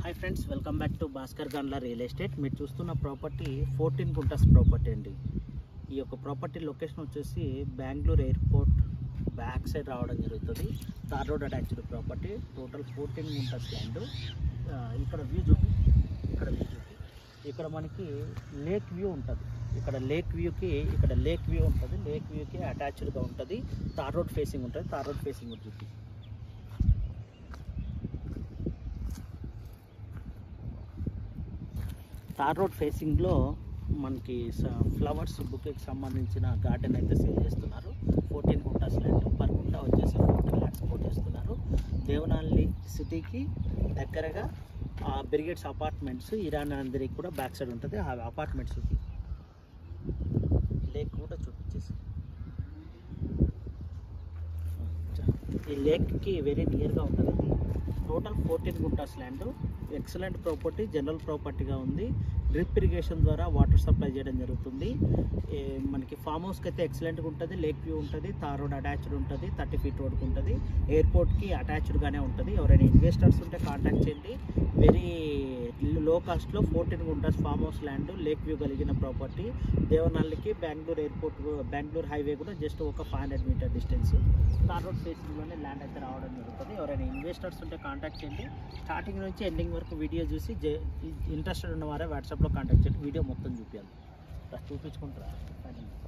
hi friends welcome back to Bhaskar గన్లా real estate మీరు చూస్తున్న ప్రాపర్టీ ఫోర్టీన్ గుంటాస్ ప్రాపర్టీ అండి ఈ యొక్క ప్రాపర్టీ లొకేషన్ వచ్చేసి బెంగళూరు ఎయిర్పోర్ట్ బ్యాక్ సైడ్ రావడం జరుగుతుంది tar road attached property total fourteen guntas land ఇక్కడ వ్యూ చూపి ఇక్కడ వ్యూ చూపి ఇక్కడ మనకి లేక్ వ్యూ ఉంటుంది ఇక్కడ లేక్ వ్యూకి ఇక్కడ లేక్ వ్యూ ఉంటుంది లేక్ వ్యూకి అటాచ్డ్గా ఉంటుంది తార్ రోడ్ ఫేసింగ్ ఉంటుంది తార్ రోడ్ ఫేసింగ్ చూపి తార్ రోడ్ ఫేసింగ్లో మనకి ఫ్లవర్స్ బుక్కి సంబంధించిన గార్డెన్ అయితే సేల్ చేస్తున్నారు fourteen guntas land per gunta వచ్చేసి ఫోర్టీన్ ల్యాక్స్ కోట్ చేస్తున్నారు దేవనాల్లి సిటీకి దగ్గరగా ఆ బ్రిగేడ్స్ అపార్ట్మెంట్స్ ఇరాన్ అందరికి కూడా బ్యాక్ సైడ్ ఉంటుంది ఆ అపార్ట్మెంట్స్ లేక్ కూడా చూపించేసి ఈ లేక్కి వెరీ నియర్గా ఉంటుంది total fourteen guntas land excellent property general ప్రాపర్టీగా ఉంది డ్రిప్ ఇరిగేషన్ ద్వారా వాటర్ సప్లై చేయడం జరుగుతుంది ఏ, మనకి ఫామ్ హౌస్కి అయితే ఎక్సలెంట్గా ఉంటుంది లేక్ వ్యూ ఉంటుంది తార్ రోడ్ అటాచ్డ్ ఉంటుంది థర్టీ ఫీట్ రోడ్కి ఉంటుంది ఎయిర్పోర్ట్కి అటాచ్డ్గానే ఉంటుంది ఎవరైనా ఇన్వెస్టర్స్ ఉంటే కాంటాక్ట్ చేయండి వెరీ లో కాస్ట్లో fourteen guntas farm house land lake view కలిగిన ప్రాపర్టీ దేవనల్లికి బెంగళూరు ఎయిర్పోర్ట్ బెంగళూరు హైవే కూడా జస్ట్ ఒక five hundred meter distance tar road ఫేసింగ్లోనే ల్యాండ్ అయితే రావడం జరుగుతుంది ఎవరైనా ఇన్వెస్టర్స్ ఉంటే కాంటాక్ట్ చేయండి స్టార్టింగ్ నుంచి ఎండింగ్ వరకు వీడియో చూసి ఇంట్రెస్టెడ్ ఉన్న వారే వాట్సాప్లో కాంటాక్ట్ చేయండి వీడియో మొత్తం చూపించాలి చూపించుకుంటారా